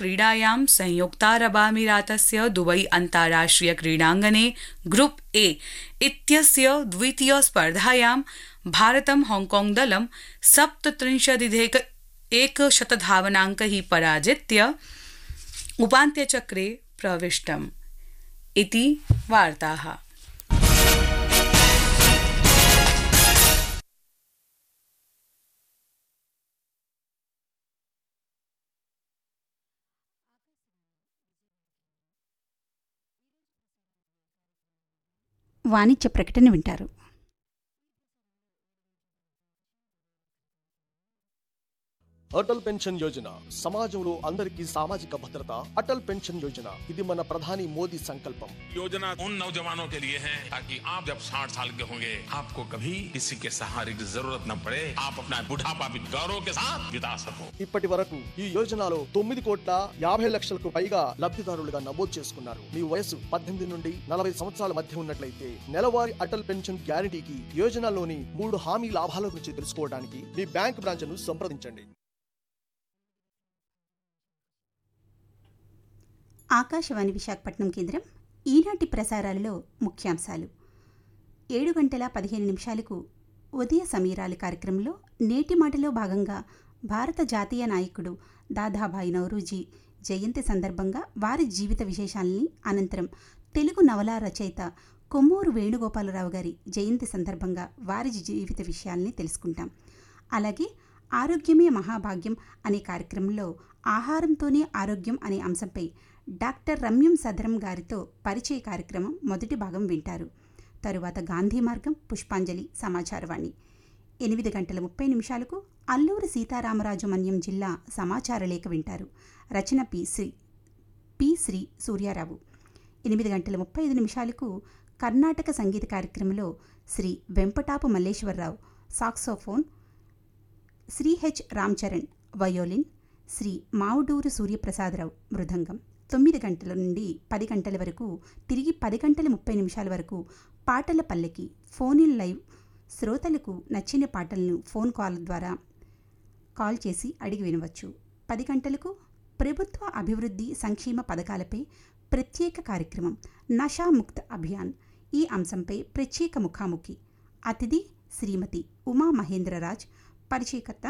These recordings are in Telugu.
क्रीडायां संयुक्तारबामीरातस्य दुबई अन्ताराष्ट्रियक्रीडाङ्गणे ग्रुप ए इत्यस्य द्वितीयस्पर्धायां भारतं हांगकांग दलं सप्तत्रिंशदिधेक एकशतधावनाङ्कैः पराजित्य उपान्त्यचक्रे प्रविष्टम् इति वार्ताः వాణిజ్య ప్రకటన వింటారు అటల్ పెన్షన్ యోజన సమాజంలో అందరికీ సామాజిక భద్రత అటల్ పెన్షన్ యోజన ఇది మన ప్రధాని మోదీ సంకల్పం योजना उन नौजवानों के लिए है ताकि आप जब 60 साल के होंगे आपको कभी किसी के सहारे की जरूरत न पड़े आप अपना बुढ़ापा भी गौरव के साथ बिता सको ఇప్పటి వరకు ఈ యోజనలో తొమ్మిది కోట్ల యాభై లక్షలకు పైగా లబ్ధిదారులుగా నమోదు చేసుకున్నారు మీ వయసు పద్దెనిమిది నుండి నలభై సంవత్సరాల మధ్య ఉన్నట్లయితే నెలవారీ అటల్ పెన్షన్ గ్యారంటీకి యోజనలోని మూడు హామీ లాభాల గురించి తెలుసుకోవడానికి మీ బ్యాంక్ బ్రాంచ్ను సంప్రదించండి ఆకాశవాణి విశాఖపట్నం కేంద్రం ఈనాటి ప్రసారాలలో ముఖ్యాంశాలు ఏడు గంటల పదిహేను నిమిషాలకు ఉదయ సమీరాలు కార్యక్రమంలో నేటి మాటలో భాగంగా భారత జాతీయ నాయకుడు దాదాభాయ్ నౌరూజీ జయంతి సందర్భంగా వారి జీవిత విశేషాలని అనంతరం తెలుగు నవల రచయిత కొమ్మూరు వేణుగోపాలరావు గారి జయంతి సందర్భంగా వారి జీవిత విషయాల్ని తెలుసుకుంటాం అలాగే ఆరోగ్యమే మహాభాగ్యం అనే కార్యక్రమంలో ఆహారంతోనే ఆరోగ్యం అనే అంశంపై డాక్టర్ రమ్యం సదరం గారితో పరిచయ కార్యక్రమం మొదటి భాగం వింటారు తరువాత గాంధీ మార్గం పుష్పాంజలి సమాచారవాణి ఎనిమిది గంటల ముప్పై నిమిషాలకు అల్లూరి సీతారామరాజు మన్యం జిల్లా సమాచార లేఖ వింటారు రచన పి శ్రీ పి శ్రీ సూర్యారావు ఎనిమిది గంటల ముప్పై ఐదు నిమిషాలకు కర్ణాటక సంగీత కార్యక్రమంలో Shri Vempatapu Malleswararao saxophone Shri H Ramcharan violin Shri Mavuduru Suryaprasadarao mridangam తొమ్మిది గంటల నుండి పది గంటల వరకు తిరిగి పది గంటల ముప్పై నిమిషాల వరకు పాటల పల్లెకి ఫోన్ ఇన్ లైవ్ శ్రోతలకు నచ్చిన పాటలను ఫోన్ కాల్ ద్వారా కాల్ చేసి అడిగి వినవచ్చు పది గంటలకు ప్రభుత్వ అభివృద్ధి సంక్షేమ పథకాలపై ప్రత్యేక కార్యక్రమం నషాముక్త అభియాన్ ఈ అంశంపై ప్రత్యేక ముఖాముఖి అతిథి శ్రీమతి ఉమా మహేంద్రరాజ్ పరిచయకర్త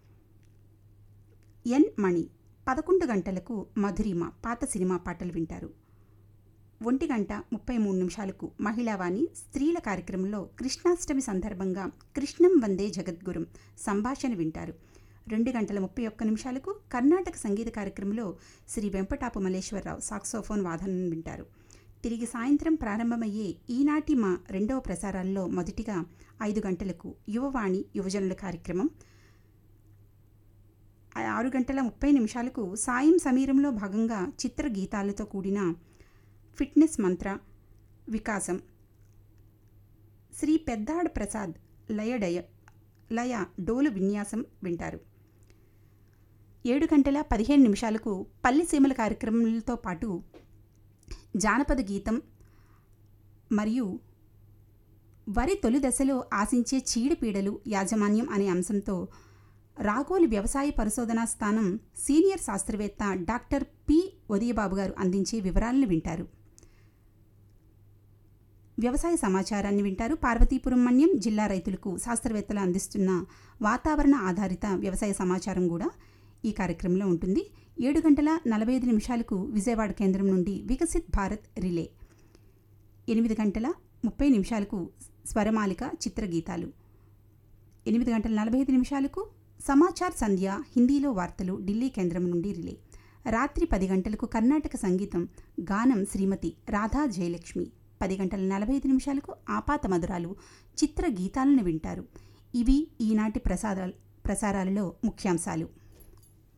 ఎన్ మణి పదకొండు గంటలకు మధురిమ పాత సినిమా పాటలు వింటారు ఒంటి గంట ముప్పై మూడు నిమిషాలకు మహిళావాణి స్త్రీల కార్యక్రమంలో కృష్ణాష్టమి సందర్భంగా కృష్ణం వందే జగద్గురుం సంభాషణ వింటారు రెండు గంటల ముప్పై ఒక్క నిమిషాలకు కర్ణాటక సంగీత కార్యక్రమంలో శ్రీ వెంపటాపు మల్లేశ్వరరావు సాక్సోఫోన్ వాదనను వింటారు తిరిగి సాయంత్రం ప్రారంభమయ్యే ఈనాటి మా రెండవ ప్రసారాల్లో మొదటిగా ఐదు గంటలకు యువవాణి యువజనుల కార్యక్రమం ఆరు గంటల ముప్పై నిమిషాలకు సాయం సమీరంలో భాగంగా చిత్ర గీతాలతో కూడిన ఫిట్నెస్ మంత్ర వికాసం శ్రీ పెద్దాడ ప్రసాద్ లయడయ లయ డోలు విన్యాసం వింటారు ఏడు గంటల పదిహేను నిమిషాలకు పల్లె సీమల కార్యక్రమాలతో పాటు జానపద గీతం మరియు వరి తొలి దశలో ఆశించే చీడపీడలు యాజమాన్యం అనే అంశంతో రాగోలి వ్యవసాయ పరిశోధనా స్థానం సీనియర్ శాస్త్రవేత్త డాక్టర్ పి ఉదయబాబు గారు అందించే వివరాలను వింటారు వ్యవసాయ సమాచారాన్ని వింటారు పార్వతీపురం మన్యం జిల్లా రైతులకు శాస్త్రవేత్తలు అందిస్తున్న వాతావరణ ఆధారిత వ్యవసాయ సమాచారం కూడా ఈ కార్యక్రమంలో ఉంటుంది ఏడు గంటల నలభై ఐదు నిమిషాలకు విజయవాడ కేంద్రం నుండి వికసిత్ భారత్ రిలే ఎనిమిది గంటల ముప్పై నిమిషాలకు స్వరమాలిక చిత్రగీతాలు ఎనిమిది గంటల నలభై ఐదు నిమిషాలకు సమాచార్ సంధ్య హిందీలో వార్తలు ఢిల్లీ కేంద్రం నుండి రిలే రాత్రి పది గంటలకు కర్ణాటక సంగీతం గానం శ్రీమతి రాధా జయలక్ష్మి పది గంటల నలభై ఐదు నిమిషాలకు ఆపాత మధురాలు చిత్ర గీతాలను వింటారు ఇవి ఈనాటి ప్రసారాలు ప్రసారాలలో ముఖ్యాంశాలు